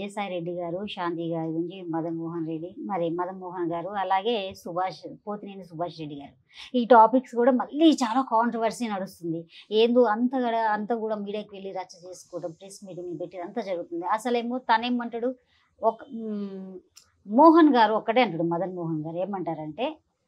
విజయసాయి రెడ్డి గారు శాంతి గారి గురించి మదన్ మోహన్ రెడ్డి మరి మదన్ మోహన్ గారు అలాగే సుభాష్ పోతినేని సుభాష్ రెడ్డి గారు ఈ టాపిక్స్ కూడా మళ్ళీ చాలా కాంట్రవర్సీ నడుస్తుంది ఏందో అంత కూడా- అంత కూడా మీడియాకి వెళ్ళి రచ్చ చేసుకోవడం ప్రెస్ మీటింగ్ పెట్టి అంతా జరుగుతుంది అసలేమో తనేమంటాడు ఒక మ్, మోహన్ గారు ఒక్కటే అంటాడు మదన్ మోహన్ గారు ఏమంటారంటే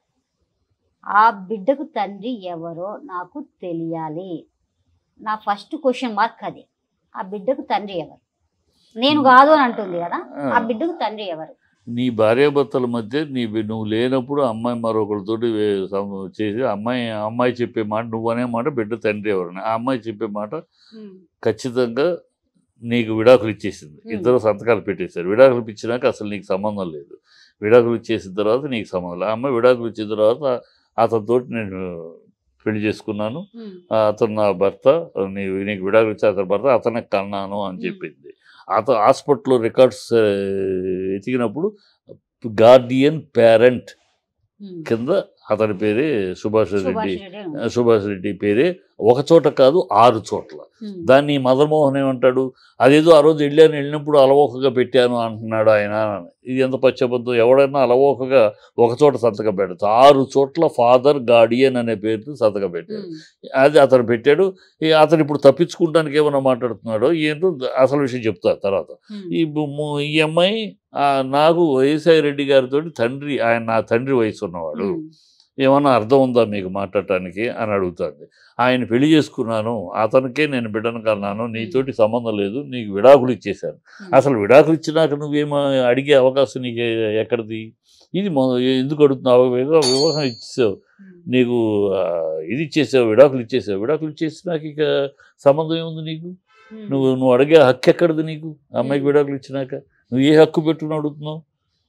ఆ బిడ్డకు తండ్రి ఎవరో నాకు తెలియాలి నా ఫస్ట్ క్వశ్చన్ మార్క్ అది ఆ బిడ్డకు తండ్రి ఎవరు నేను కాదు అని అంటుంది కదా ఆ బిడ్డకు తండ్రి ఎవరు నీ భార్యాభర్తల మధ్య నీ బి- నువ్వు లేనప్పుడు అమ్మాయి మరొకరితోటి వే- సం- చేసి అమ్మాయి అమ్మాయి చెప్పే మాట నువ్వు అనే మాట బిడ్డ తండ్రి ఎవరని ఆ అమ్మాయి చెప్పే మాట ఖచ్చితంగా నీకు విడాకులు ఇచ్చేసింది Hmm. ఇద్దరు సంతకాలు పెట్టేశారు విడాకులు ఇచ్చినాక అసలు నీకు సంబంధం లేదు విడాకులు ఇచ్చేసిన తర్వాత నీకు సంబంధం లేదు ఆ అమ్మాయి విడాకులు ఇచ్చిన తర్వాత అతనితో నేను పెళ్లి చేసుకున్నాను ఆ, అతను నా భర్త నీ నీకు విడాకులు ఇచ్చే అతని భర్త అతనే కన్నాను అని Hmm. చెప్పింది అతను హాస్పిటల్లో రికార్డ్స్ ఎతికినప్పుడు గార్డియన్ పేరెంట్ ఉమ్. కింద అతని పేరే సుభాష్ రెడ్డి సుభాష్ రెడ్డి ఉంది. సుభాష్ రెడ్డి పేరే ఒక చోట కాదు ఆరు చోట్ల ఉమ్. దాన్ని మదన్మోహన్ ఏమంటాడు అదేదో ఆ రోజు వెళ్ళాను వెళ్ళినప్పుడు అలవోకగా పెట్టాను అంటున్నాడు ఆయన ఇది ఎంత పచ్చబద్ధం ఎవడైనా అలవోకగా ఒక చోట సంతకం పెడతా ఆరు చోట్ల ఫాదర్ గార్డియన్ అనే పేరుతో సంతకం పెట్టాడు ఉమ్. అది అతను పెట్టాడు ఈ అతను ఇప్పుడు తప్పించుకుంటానికి ఏమైనా మాట్లాడుతున్నాడో ఏంటో అసలు విషయం చెప్తా తర్వాత ఉమ్. ఈ బు- ము- ఈ అమ్మాయి ఆ, నాకు వైఎస్ఐ రెడ్డి గారితో తండ్రి ఆయన నా తండ్రి వయసు ఉన్నవాడు ఉమ్. ఏమన్నా అర్థం ఉందా మీకు మాట్లాడటానికి అని అడుగుతుంది ఆయన పెళ్లి చేసుకున్నాను అతనికే నేను బిడ్డను కన్నాను నీతోటి సంబంధం లేదు నీకు విడాకులు ఇచ్చేశాను ఉమ్. అసలు విడాకులు ఇచ్చినాక నువ్వేమో అడిగే అవకాశం నీకు ఎక్కడిది ఇది మొ- ఎందుకు అడుగుతున్నావు ఏదో వివాహం ఇచ్చేసావు ఉమ్. నీకు ఆ, ఇది ఇచ్చేసావు విడాకులు ఇచ్చేసావు విడాకులు ఇచ్చేసినాక ఇక సంబంధం ఏముంది నీకు ఉమ్. నువ్వు నువ్వు అడిగే హక్కు ఎక్కడిది నీకు ఆ అమ్మాయికి Hmm. విడాకులు ఇచ్చినాక నువ్వు ఏ హక్కు పెట్టుకుని అడుగుతున్నావు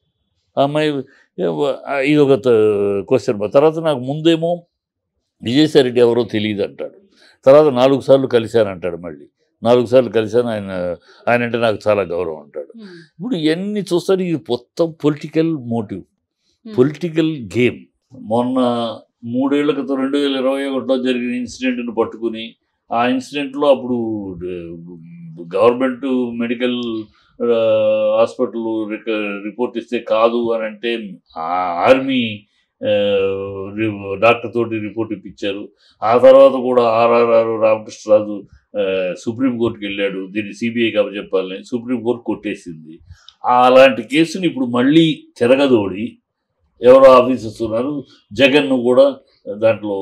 ఆ అమ్మాయి ఏ వ- ఆ ఇది ఒక క్వశ్చన్ తర్వాత నాకు ముందేమో విజయసాయి రెడ్డి ఎవరో తెలియదు అంటాడు తర్వాత నాలుగు సార్లు కలిశానంటాడు మళ్ళీ నాలుగు సార్లు కలిశాను ఆయన ఆయన అంటే నాకు చాలా గౌరవం అంటాడు ఉమ్. ఇప్పుడు ఇవన్నీ చూస్తే ఇది మొత్తం పొలిటికల్ మోటివ్ ఉమ్. పొలిటికల్ గేమ్ మొన్న మూడేళ్ల క్రితం రెండు వేల ఇరవై ఒకటిలో జరిగిన ఇన్సిడెంట్ను పట్టుకుని ఆ ఇన్సిడెంట్లో అప్పుడు గవర్నమెంట్ మెడికల్ హాస్పిటల్ రిపోర్ట్ ఇస్తే కాదు అని అంటే ఆ ఆర్మీ డాక్టర్ తోటి రిపోర్ట్ ఇప్పించారు ఆ తర్వాత కూడా ఆర్ఆర్ఆర్ రామకృష్ణరాజు ఆ, సుప్రీంకోర్టుకి వెళ్ళాడు దీన్ని సిబిఐకి అప్పచెప్పాలని సుప్రీంకోర్టు కొట్టేసింది అలాంటి కేసుని ఇప్పుడు మళ్ళీ తిరగదోడి ఎవరో ఆఫీసర్స్ ఉన్నారు జగన్ను కూడా దాంట్లో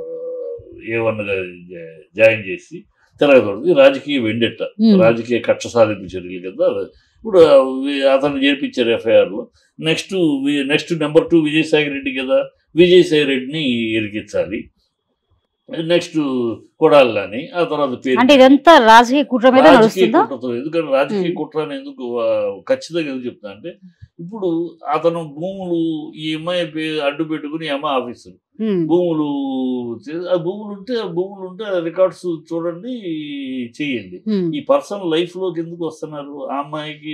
ఏమన్నగా జాయిన్ చేసి తిరగదోడింది రాజకీయ వెండెట్ట ఉమ్. రాజకీయ కక్ష సాధింపు చర్యలు కదా ఇప్పుడు వి- అతను చేర్పించారు ఎఫ్ఐఆర్లో నెక్స్ట్ వి- next number two Vijayasai Reddy కదా విజయసాయి రెడ్డిని ఇరికించాలి నెక్స్ట్ కొడాలని ఆ తర్వాత పేరు అంటే ఇదంతా రాజకీయ కుట్ర మీద రాజకీయ నడుస్తుందా కుట్రతో ఎందుకంటే రాజకీయ ఉమ్. కుట్ర అని ఎందుకు ఆ, ఖచ్చితంగా ఎందుకు చెప్తా అంటే ఇప్పుడు అతను భూములు ఈ అమ్మాయి పే- అడ్డు పెట్టుకుని ఈ అమ్మాయి ఆఫీసర్ ఉమ్. భూములు చే- ఆ భూములు ఉంటే ఆ భూములు ఉంటే రికార్డ్స్ చూడండి చేయండి ఉమ్. ఈ పర్సనల్ లైఫ్ లోకి ఎందుకు వస్తున్నారు ఆ అమ్మాయికి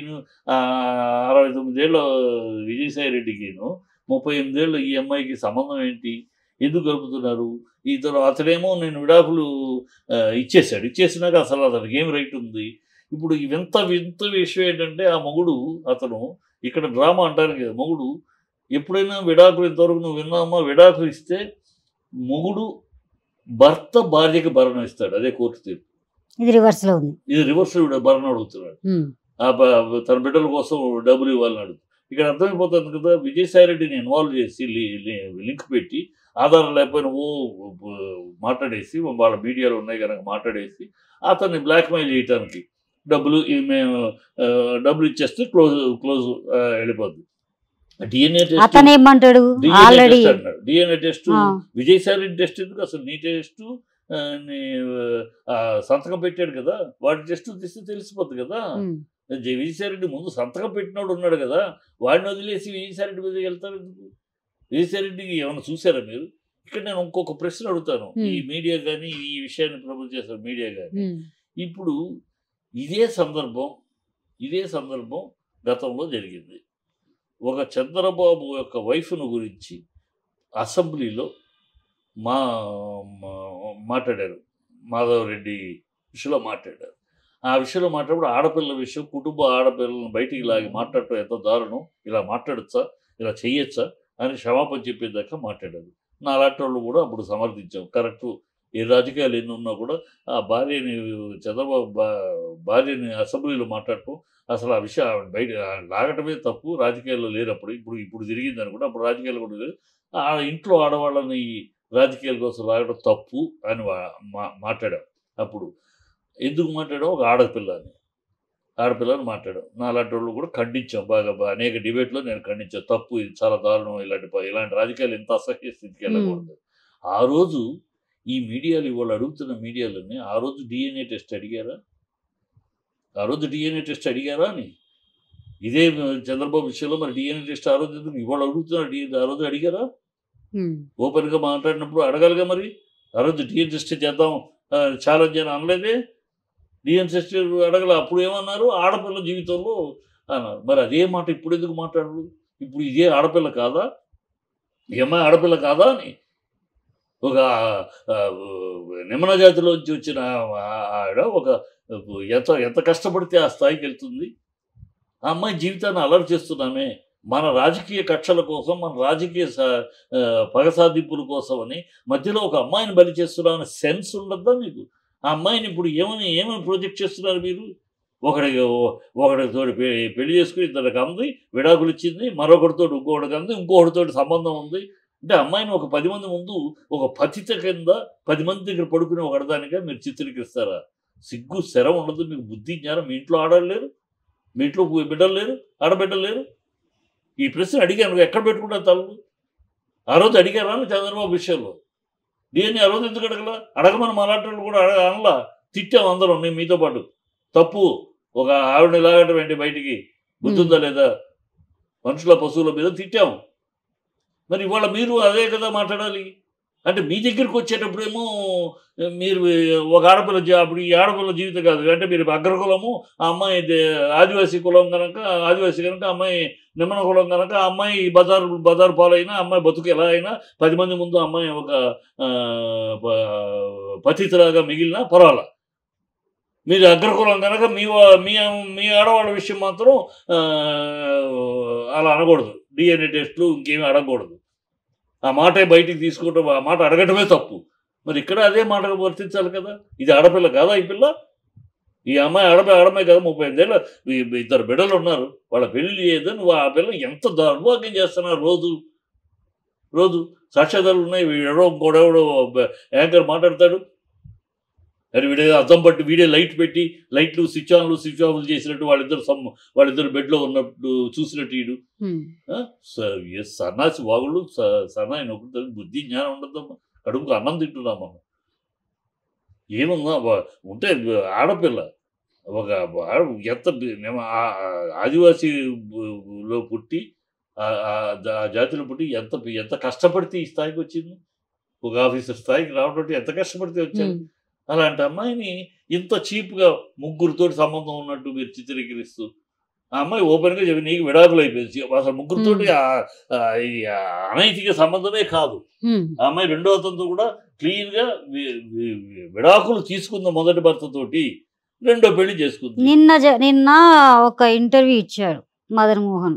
అరవై తొమ్మిదేళ్ళ విజయసాయి రెడ్డికిను ముప్పై ఎనిమిదేళ్ళ ఈ అమ్మాయికి సంబంధం ఏంటి ఎందుకు గడుపుతున్నారు ఇతను అతడేమో నేను విడాకులు ఆ, ఇచ్చేసాడు ఇచ్చేసినాక అసలు అతనికి ఏం రైట్ ఉంది ఇప్పుడు ఈ వింత వింత విషయం ఏంటంటే ఆ మొగుడు అతను ఇక్కడ డ్రామా అంటారు కదా మొగుడు ఎప్పుడైనా విడాకులు ఇంతవరకు నువ్వు విన్నామా విడాకులు ఇస్తే మొగుడు భర్త భార్యకి భరణం ఇస్తాడు అదే కోర్టు తీర్పు ఇది రివర్స్ లో ఉంది ఇది రివర్స్ భరణం అడుగుతున్నాడు ఉమ్. ఆ బ- తన బిడ్డల కోసం డబ్బులు ఇవ్వాలని అడుగు ఇక్కడ అర్థమైపోతుంది కదా విజయసాయి రెడ్డిని ఇన్వాల్వ్ చేసి లి- లి- లింక్ పెట్టి ఆధారం లేకపోయినా ఓ బ- మాట్లాడేసి వాళ్ళ మీడియాలో ఉన్నాయి కనుక మాట్లాడేసి అతన్ని బ్లాక్మెయిల్ చేయటానికి డబ్బులు ఇది మేము ఆ, డబ్బులు ఇచ్చేస్తే క్లోజ్ క్లోజ్ ఆ, వెళ్ళిపోద్ది డిఎన్ఏ అతను టెస్ట్ ఏమంటాడు డిఎన్ఏ ఆల్రెడీ టెస్ట్ అన్నాడు డిఎన్ఏ టెస్ట్ ఆ. విజయసాయి రెడ్డి టెస్ట్ ఎందుకు అసలు నీ టెస్ట్ ఆ, నీ ఆ, సంతకం పెట్టాడు కదా వాడి టెస్ట్ తీస్తే తెలిసిపోతుంది కదా జై విజయసాయిరెడ్డి ముందు సంతకం పెట్టినోడు ఉన్నాడు కదా వాడిని వదిలేసి విజయసాయిరెడ్డి మీద వెళ్తారు ఎందుకు విజయసాయిరెడ్డికి ఏమైనా చూసారా మీరు ఇక్కడ నేను ఇంకొక ప్రశ్న అడుగుతాను Hmm. ఈ మీడియా కానీ ఈ విషయాన్ని ప్రమోట్ చేస్తారు మీడియా కానీ ఇప్పుడు ఇదే సందర్భం ఇదే సందర్భం గతంలో జరిగింది ఒక చంద్రబాబు యొక్క వైఫ్ను గురించి అసెంబ్లీలో మా మా- మాట్లాడారు మాధవ్ రెడ్డి విషయంలో మాట్లాడారు ఆ విషయంలో మాట్లాడప్పుడు ఆడపిల్ల విషయం కుటుంబ ఆడపిల్లలను బయటికి లాగి మాట్లాడటం ఎంత దారుణం ఇలా మాట్లాడచ్చా ఇలా చెయ్యొచ్చా అని క్షమాపణ చెప్పేదాకా మాట్లాడారు నా అలాంటి వాళ్ళు కూడా అప్పుడు సమర్థించాం కరెక్ట్ ఏ రాజకీయాలు ఎన్ని ఉన్నా కూడా ఆ భార్యని చంద్రబాబు భా- భార్యని అసెంబ్లీలో మాట్లాడటం అసలు ఆ విషయం ఆవిడ బయట లాగటమే తప్పు రాజకీయాల్లో లేనప్పుడు ఇప్పుడు ఇప్పుడు జరిగింది అనుకుంటే అప్పుడు రాజకీయాలు కూడా లేదు ఆ ఇంట్లో ఆడవాళ్ళని రాజకీయాల కోసం లాగడం తప్పు అని వా- మా మాట్లాడాం అప్పుడు ఎందుకు మాట్లాడాం ఒక ఆడపిల్ల అని ఆడపిల్లని మాట్లాడాం నా అలాంటి వాళ్ళు కూడా ఖండించాం బాగా బా- అనేక డిబేట్లో నేను ఖండించాను తప్పు ఇది చాలా దారుణం ఇలాంటి ప- ఇలాంటి రాజకీయాలు ఎంత అసహ్య స్థితికి వెళ్ళకూడదు ఆ రోజు ఈ మీడియాలు ఇవాళ అడుగుతున్న మీడియాలన్నీ ఆ రోజు డిఎన్ఏ టెస్ట్ అడిగారా ఆ రోజు డిఎన్ఏ టెస్ట్ అడిగారా అని ఇదే చంద్రబాబు విషయంలో మరి డిఎన్ఏ టెస్ట్ ఆ రోజు ఎందుకు ఇవాళ అడుగుతున్నారు డిఎన్ఏ ఆ రోజు అడిగారా ఉమ్, ఓపెన్గా మాట్లాడినప్పుడు అడగాలిగా మరి ఆ రోజు డిఎన్ టెస్ట్ చేద్దాం ఛాలెంజ్ అని అనలేదే డిఎన్ టెస్ట్ అడగల అప్పుడు ఏమన్నారు ఆడపిల్ల జీవితంలో అన్నారు మరి అదే మాట ఇప్పుడు ఎందుకు మాట్లాడరు ఇప్పుడు ఇదే ఆడపిల్ల కాదా ఈ అమ్మాయి ఆడపిల్ల కాదా అని ఒక ఆ, నిమ్మన జాతిలోంచి వచ్చిన ఆ- ఆవిడ ఒక ఎంత ఎంత కష్టపడితే ఆ స్థాయికి వెళ్తుంది ఆ అమ్మాయి జీవితాన్ని అలర్ చేస్తున్నామే మన రాజకీయ కక్షల కోసం మన రాజకీయ స- ఆ, పగ సాధింపుల కోసం అని మధ్యలో ఒక అమ్మాయిని బలి చేస్తున్నామని సెన్స్ ఉండద్దా మీకు ఆ అమ్మాయిని ఇప్పుడు ఏమని ఏమని ప్రొజెక్ట్ చేస్తున్నారు మీరు ఒకడి ఒకడితో పెళ్లి చేసుకుని ఇద్దరికి అంది విడాకులు ఇచ్చింది మరొకరితో ఇంకొకటికి అంది ఇంకొకటితో సంబంధం ఉంది అంటే అమ్మాయిని ఒక పది మంది ముందు ఒక పతిత కింద పది మంది దగ్గర పడుకునే ఒకడదానిగా మీరు చిత్రీకరిస్తారా సిగ్గు శరం ఉండదు మీకు బుద్ధి జ్ఞానం మీ ఇంట్లో ఆడలు లేరు మీ ఇంట్లో బిడ్డలు లేరు ఆడబిడ్డలు లేరు ఈ ప్రశ్న అడిగాను ఎక్కడ పెట్టుకుంటారు తలలు ఆ రోజు అడిగారా అని చంద్రబాబు విషయంలో డిఎన్ఏ ఆ రోజు ఎందుకు అడగల అడగమని మాట్లాడటం కూడా అడగ అనలా తిట్టాం అందరం నేను మీతో పాటు తప్పు ఒక ఆవిడని లాగటం ఏంటి బయటికి గుర్తుందా లేదా మనుషుల పశువుల మీద తిట్టాము మరి ఇవాళ మీరు అదే కదా మాట్లాడాలి అంటే మీ దగ్గరికి వచ్చేటప్పుడేమో మీరు ఒక ఆడపిల్ల జీ- అప్పుడు ఈ ఆడపిల్ల జీవితం కాదు అంటే మీరు అగ్రకులము ఆ అమ్మాయి దే- ఆదివాసీ కులం కనుక ఆదివాసీ కనుక అమ్మాయి నిమ్మన కులం కనుక ఆ అమ్మాయి బజారు బజారు పాలైనా అమ్మాయి బతుకు ఎలా అయినా పది మంది ముందు అమ్మాయి ఒక ఆ, ప- పతితులాగా మిగిలినా పర్వాలా మీరు అగ్రకులం కనుక మీ వా- మీ మీ ఆడవాళ్ళ విషయం మాత్రం ఆ, అలా అనకూడదు డిఎన్ఏ టెస్ట్లు ఇంకేమీ అడగకూడదు ఆ మాటే బయటికి తీసుకోవటం ఆ మాట అడగటమే తప్పు మరి ఇక్కడ అదే మాటకు వర్తించాలి కదా ఇది ఆడపిల్ల కాదా ఈ పిల్ల ఈ అమ్మాయి ఆడపిల్ల ఆడమ్మాయి కదా ముప్పై ఐదేళ్ళ ఈ- ఇద్దరు బిడ్డలు ఉన్నారు వాళ్ళ పెళ్లి చేయదు నువ్వు ఆ పిల్ల ఎంత దౌర్భాగ్యం చేస్తున్నారు రోజు రోజు సాక్ష్యాధారాలు ఉన్నాయి వీడెవడో ఇంకోడెవడో యాంకర్ మాట్లాడతాడు మరి వీడే అద్దం పట్టి వీడే లైట్ పెట్టి లైట్లు స్విచ్ ఆన్లు స్విచ్ ఆఫ్లు చేసినట్టు వాళ్ళిద్దరు సమ్ వాళ్ళిద్దరు బెడ్లో ఉన్నట్టు చూసినట్టు వీడు ఉమ్, ఆ? స- ఏ సన్నాసి వాగుళ్ళు స- సన్నాయి నొక్కుతారు బుద్ధి జ్ఞానం ఉండదమ్మా కడుపుకు అన్నం తింటున్నాం మనం ఏముందా వా- ఉంటే ఆడపిల్ల ఒక ఆడ- ఎంత బి- మేము ఆ- ఆ- ఆదివాసీ బు- లో పుట్టి ఆ- ఆ జా- ఆ జాతిలో పుట్టి ఎంత ఎంత కష్టపడితే ఈ స్థాయికి వచ్చింది ఒక ఆఫీసర్ స్థాయికి రావడం అంటే ఎంత కష్టపడితే వచ్చారు ఉమ్, అలాంటి అమ్మాయిని ఇంత చీప్గా ముగ్గురితో సంబంధం ఉన్నట్టు మీరు చిత్రీకరిస్తూ ఆ అమ్మాయి ఓపెన్గా చెప్పి నీకు విడాకులు అయిపోయింది అసలు ముగ్గురితోటి ఆ- ఆ ఈ ఆ అనైతిక సంబంధమే కాదు ఉమ్, ఆ అమ్మాయి రెండో అతనితో కూడా క్లీన్గా వి- వి- వి- విడాకులు తీసుకుంది మొదటి భర్తతోటి రెండో పెళ్లి చేసుకుంది నిన్న జ- నిన్న ఒక ఇంటర్వ్యూ ఇచ్చాడు మదన్ మోహన్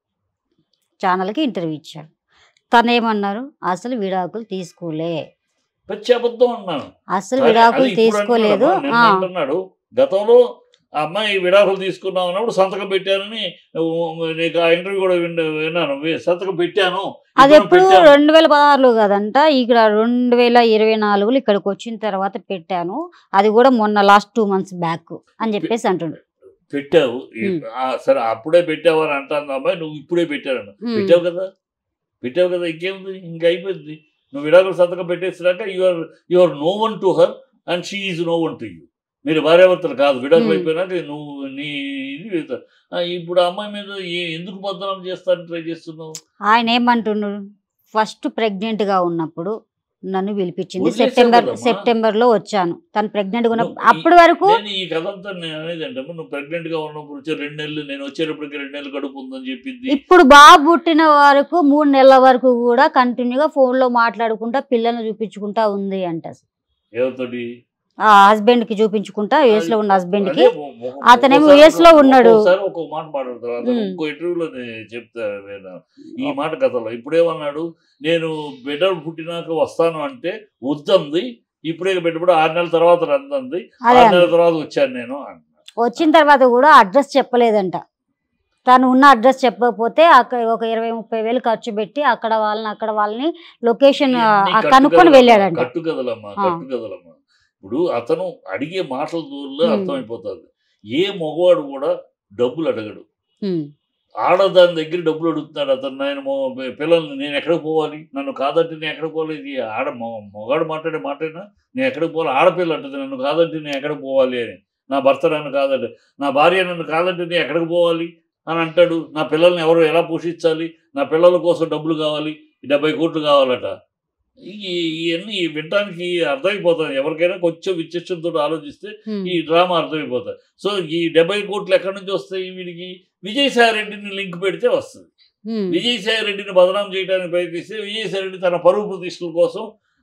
ఛానల్కి ఇంటర్వ్యూ ఇచ్చాడు తను ఏమన్నారు అసలు విడాకులు తీసుకోలే పచ్చి అబద్ధం అన్నాను అసలు అదే- విడాకులు అదే ఇప్పుడు తీసుకోలేదు అంటున్నాడు, నిన్న ఆ, అంటున్నాడు గతంలో ఆ అమ్మాయి విడాకులు తీసుకున్నాం అన్నప్పుడు సంతకం పెట్టానని ఊ, నీకు ఆ ఇంటర్వ్యూ కూడా విన్న- విన్నాను వే- సంతకం పెట్టాను అది ఇద్దరం ఎప్పుడు పెట్టాము. రెండు వేల పదహారులో కదంట ఇక్కడ రెండు వేల ఇరవై నాలుగులో ఇక్కడికి వచ్చిన తర్వాత పెట్టాను అది కూడా మొన్న లాస్ట్ టూ మంత్స్ బ్యాక్ అని చెప్పేసి అంటుండు పెట్టావు ఈ- ఉమ్. ఆ, సరే అప్పుడే పెట్టావు అని అంటాను అమ్మాయి నువ్వు ఇప్పుడే పెట్టాను ఉమ్, పెట్టావు కదా పెట్టావు కదా ఇంకేముంది ఇంక అయిపోయింది నువ్వు విడాకులు సంతకం పెట్టేసినాక your your no one to her and she is no one to you మీరు భార్యాభర్తలు కాదు విడాకులు Hmm. అయిపోయినాక నువ్వు నీ ఇది వెళ్తా- ఆ, ఇప్పుడు ఆ అమ్మాయి మీద ఏ- ఎందుకు బదనాం చేస్తాను ట్రై చేస్తున్నావు ఆయన ఏమంటున్నాడు ఫస్ట్ ప్రెగ్నెంట్ గా ఉన్నప్పుడు నన్ను పిలిపించింది వదిలేసావు సెప్టెంబర్ కదమ్మా. సెప్టెంబర్ లో వచ్చాను తను ప్రెగ్నెంట్ గా ఉన్నప్పుడు నువ్వు ఈ- అప్పటి వరకు నేను ఈ కథ అంతా నేను అనేది అంటే నువ్వు ప్రెగ్నెంట్ గా ఉన్నప్పుడు వచ్చే రెండు నెలలు నేను వచ్చేటప్పటికి రెండు నెలలు కడుపు ఉందని చెప్పింది ఇప్పుడు బాబు పుట్టిన వరకు మూడు నెలల వరకు కూడా కంటిన్యూగా ఫోన్ లో మాట్లాడుకుంటా పిల్లల్ని చూపించుకుంటా ఉంది అంట ఎవరితోటి ఆ హస్బెండ్ కి చూపించుకుంటా యుఎస్ లో ఉన్న హస్బెండ్ కి అదే ఒ- ఒ- అతనేమో ఒక్కోసారి US లో ఉన్నాడు. ఒక్కోసారి ఒక్కో మాట మాట్లాడతారు అతను ఉమ్. ఇంకో ఇంటర్వ్యూలో చెప్తా నేను ఈ మాట కథలో ఇప్పుడేమన్నాడు నేను బిడ్డ పుట్టినాక వస్తాను అంటే వద్దంది ఇప్పుడే బిడ్డపడి ఆరు నెలల తర్వాత రందంది అదే ఆరు నెలల తర్వాత వచ్చాను నేను అన్నాడు. వచ్చిన తర్వాత కూడా అడ్రస్ చెప్పలేదంట తను ఉన్న అడ్రస్ చెప్పకపోతే అక్కడ ఒక ఇరవై ముప్పై వేలు ఖర్చు పెట్టి అక్కడ వాళ్ళని అక్కడ వాళ్ళని లొకేషన్ ఇవన్నీ కట్టు కనుక్కొని కథలమ్మా, వెళ్ళాడంట కట్టు కథలమ్మా ఆ. కట్టు కథలమ్మా ఇప్పుడు అతను అడిగే మాటల దూరంలో ఉమ్. అర్థమైపోతుంది ఏ మగవాడు కూడా డబ్బులు అడగడు ఉమ్, ఆడదాని దగ్గర డబ్బులు అడుగుతున్నాడు అతను నేను మొ- పిల్లల్ని నేను ఎక్కడికి పోవాలి నన్ను కాదంటే నేను ఎక్కడికి పోవాలి ఇది ఆడ మొ- మొగాడు మాట్లాడే మాటేనా నేను ఎక్కడికి పోవాలి ఆడపిల్ల అంటుంది నన్ను కాదంటే నేను ఎక్కడికి పోవాలి అని నా భర్త నన్ను కాదంటే నా భార్య నన్ను కాదంటే నేను ఎక్కడికి పోవాలి అని అంటాడు నా పిల్లల్ని ఎవరు ఎలా పోషించాలి నా పిల్లల కోసం డబ్బులు కావాలి డెబ్బై కోట్లు కావాలట ఈ ఇవన్నీ వినటానికి అర్థమైపోతుంది ఎవరికైనా కొంచెం విచక్షణతో ఆలోచిస్తే ఉమ్, ఈ డ్రామా అర్థమైపోతుంది సో ఈ డెబ్బై కోట్లు ఎక్కడి నుంచి వస్తాయి వీడికి విజయసాయి రెడ్డిని లింక్ పెడితే వస్తుంది ఉమ్, విజయసాయి రెడ్డిని బదనాం చేయడానికి ప్రయత్నిస్తే విజయసాయి రెడ్డి తన పరువు ప్రతిష్టల కోసం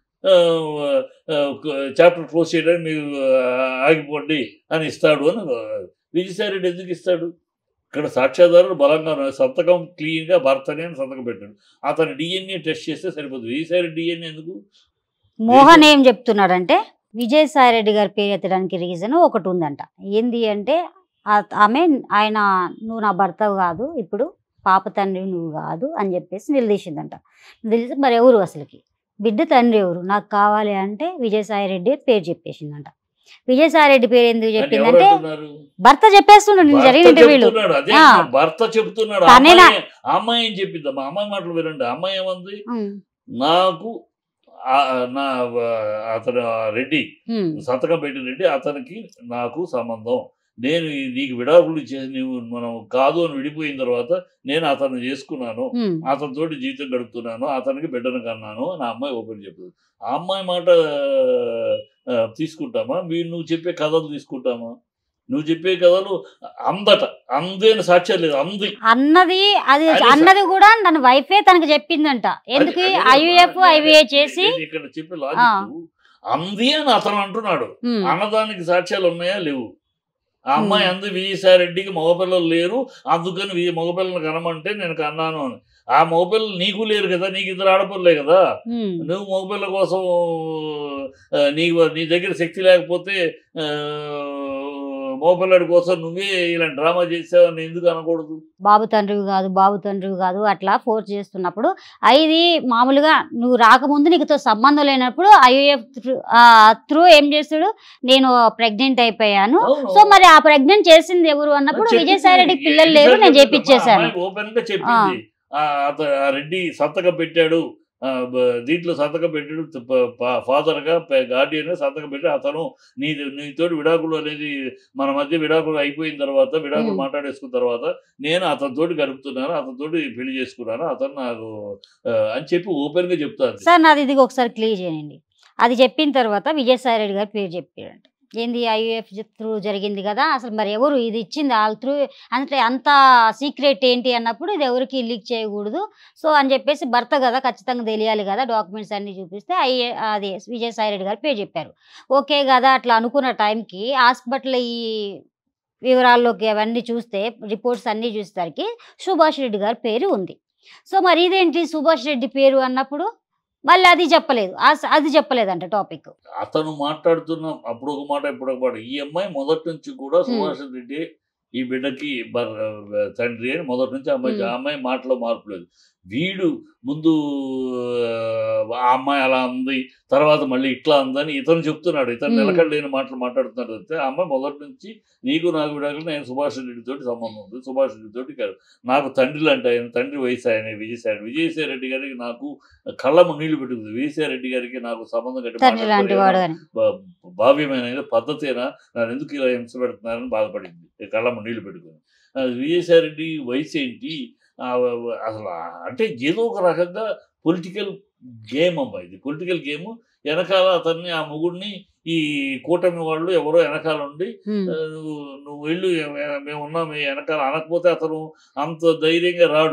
చాప్టర్ క్లోజ్ చేయడానికి మీరు ఆ, ఆగిపోండి అని ఇస్తాడు అని ఆ, విజయసాయి రెడ్డి ఎందుకు ఇస్తాడు ఇక్కడ సాక్ష్యాధారులు బలంగా ఉన్నారు సంతకం క్లీన్గా భర్తనే అని సంతకం పెట్టాడు అతను డిఎన్ఏ టెస్ట్ చేస్తే సరిపోతుంది విజయసాయి రెడ్డి డిఎన్ఏ ఎందుకు మోహన్ ఏం చెప్తున్నాడంటే విజయసాయి రెడ్డి గారి పేరు ఎత్తడానికి రీజన్ ఒకటి ఉందంట ఏంది అంటే ఆ- ఆమె ఆయన నువ్వు నా భర్త కాదు ఇప్పుడు పాప తండ్రి నువ్వు కాదు అని చెప్పేసి నిలదీసిందంట నిలదీసి మరి ఎవరు అసలుకి బిడ్డ తండ్రి ఎవరు నాకు కావాలి అంటే విజయసాయి రెడ్డి పేరు చెప్పేసిందంట విజయసాయి రెడ్డి పేరు ఎందుకు అంటే ఎవరు చెప్పిందంటే అంటున్నారు భర్త చెప్పేస్తున్నాడు నేను భర్త జరిగిన ఇంటర్వ్యూలో చెప్తున్నాడు అదే ఆ. భర్త చెప్తున్నాడు తనే నా- అమ్మాయి అమ్మాయి ఏం చెప్పింది అమ్మా అమ్మాయి మాటలు వినండి అమ్మాయి ఏమంది నాకు ఆ- నా ఆ- అతను ఆ రెడ్డి సంతకం పెట్టిన రెడ్డి అతనికి నాకు సంబంధం నేను ఈ- నీకు విడాకులు చేసి నువ్వు మనం కాదు అని విడిపోయిన తర్వాత నేను అతను చేసుకున్నాను అతనితోటి జీవితం గడుపుతున్నాను అతనికి బిడ్డను కన్నాను అని ఆ అమ్మాయి ఓపెన్ చెప్తుంది ఆ అమ్మాయి మాట ఆ, తీసుకుంటామా మీరు నువ్వు చెప్పే కథలు తీసుకుంటామా నువ్వు చెప్పే కథలు అందట అందేని సాక్ష్యం లేదు అంది అన్నది అది అది స- అన్నది కూడా తన వైఫే తనకు చెప్పిందంట ఎందుకు అది- అదే ఐవీఎఫ్ నేను- ఐవీఏ చేసి నేను ఇక్కడ చెప్పే లాజిక్ అంది అని అతను అంటున్నాడు ఉమ్, అన్నదానికి సాక్ష్యాలు ఉన్నాయా లేవు ఆ అమ్మాయి Hmm. అంది విజయసాయి రెడ్డికి మగపిల్లలు లేరు అందుకని వి- మగపిల్లలు కనమంటే నేను కన్నాను అని ఆ మగపిల్లలు నీకు లేరు కదా నీకు ఇద్దరు ఆడపిల్లలే కదా ఉమ్, నువ్వు మగపిల్ల కోసం ఆ, నీ నీ దగ్గర శక్తి లేకపోతే ఆ, మగపిల్లడి కోసం నువ్వే ఇలాంటి డ్రామా చేసావని ఎందుకు అనకూడదు బాబు తండ్రివి కాదు బాబు తండ్రివి కాదు అట్లా ఫోర్స్ చేస్తున్నప్పుడు ఇది మామూలుగా నువ్వు రాకముందు నీకుతో సంబంధం లేనప్పుడు ఐఏఎఫ్ త్రూ ఏం చేస్తాడు నేను ప్రెగ్నెంట్ అయిపోయాను అవును. సో మరి ఆ ప్రెగ్నెంట్ చేసింది ఎవరు అన్నప్పుడు చెప్పింది. విజయసాయి రెడ్డికి పిల్లలు లేరు ఎన్నిసార్లు నేను చెప్పింది? చేపించేశాను అమ్మాయి ఓపెన్ గా చెప్పింది ఆ, అత- ఆ రెడ్డి సంతకం పెట్టాడు ఆ, బ- దీంట్లో సంతకం పెట్టాడు ఫాదర్ గా గార్డియన్ సంతకం పెట్టి అతను నీ నీతోటి విడాకులు అనేది మన మధ్య విడాకులు అయిపోయిన తర్వాత విడాకులు Hmm. మాట్లాడేసుకున్న తర్వాత నేను అతనితోటి గడుపుతున్నాను అతనితోటి పెళ్లి చేసుకున్నాను అతను నాకు ఆ, అని చెప్పి ఓపెన్ గా చెప్తాను సార్ నాది ఇది ఒకసారి క్లియర్ చేయండి అది చెప్పిన తర్వాత విజయసాయి రెడ్డి గారు పేరు చెప్పాడంట ఏంది ఐయుఎఫ్ త్రూ జరిగింది కదా అసలు మరి ఎవరు ఇది ఇచ్చింది వాళ్ళ త్రూ అంటే అంత సీక్రెట్ ఏంటి అన్నప్పుడు ఇది ఎవరికి లీక్ చేయకూడదు సో అని చెప్పేసి భర్త కదా ఖచ్చితంగా తెలియాలి కదా డాక్యుమెంట్స్ అన్ని చూపిస్తే ఐఏ అది విజయసాయి రెడ్డి గారు పేరు చెప్పారు ఓకే కదా అట్లా అనుకున్న టైంకి హాస్పిటల్ ఈ వివరాల్లోకి అవన్నీ చూస్తే రిపోర్ట్స్ అన్నీ చూసేసరికి సుభాష్ రెడ్డి గారి పేరు ఉంది సో మరి ఇదేంటి సుభాష్ రెడ్డి పేరు అన్నప్పుడు మళ్ళీ అది చెప్పలేదు ఆ స- అది చెప్పలేదంట టాపిక్ అతను మాట్లాడుతున్న అప్పుడు ఒక మాట ఇప్పుడు ఒక మాట ఈ అమ్మాయి మొదటి నుంచి కూడా సుభాష్ రెడ్డి ఈ బిడ్డకి బర్- తండ్రి అని మొదటి నుంచి అమ్మాయి Hmm. ఆ అమ్మాయి మాటలో మార్పు లేదు వీడు ముందు ఆ అమ్మాయి అలా ఉంది తర్వాత మళ్ళీ ఇట్లా ఉందని ఇతను చెప్తున్నాడు ఇతను Hmm. నిలకడ లేని మాటలు మాట్లాడుతున్నాడు అయితే ఆ అమ్మాయి మొదటి నుంచి నీకు నాకు విడాకులు నేను సుభాష్ రెడ్డి తోటి సంబంధం ఉంది సుభాష్ రెడ్డి తోటి కాదు నాకు తండ్రిలు అంటే ఆయన తండ్రి వయసు ఆయన విజయసాయి విజయసాయి రెడ్డి గారికి నాకు కళ్ళము నీళ్లు పెట్టుకుంది విజయసాయి రెడ్డి గారికి నాకు సంబంధం కట్టి తండ్రి లాంటి మాట్లాడబడి వాడు అని భా- భావ్యమైన పద్ధతేనా నన్ను ఎందుకు ఇలా హింస పెడుతున్నారని బాధపడింది కళ్ళమ్మ నీళ్లు పెట్టుకుని ఆ, విజయసాయి రెడ్డి వయసు ఏంటి ఆ, అసలు ఆ- అంటే ఏదో ఒక రకంగా పొలిటికల్ గేమ్ అమ్మా ఇది పొలిటికల్ గేమ్ వెనకాల అతన్ని ఆ మొగుడిని ఈ కూటమి వాళ్ళు ఎవరో వెనకాల ఉండి ఉమ్, ఆ, నువ్వు నువ్వు వెళ్ళు మేము ఉన్నాం మీ వెనకాల అనకపోతే అతను అంత ధైర్యంగా రాడు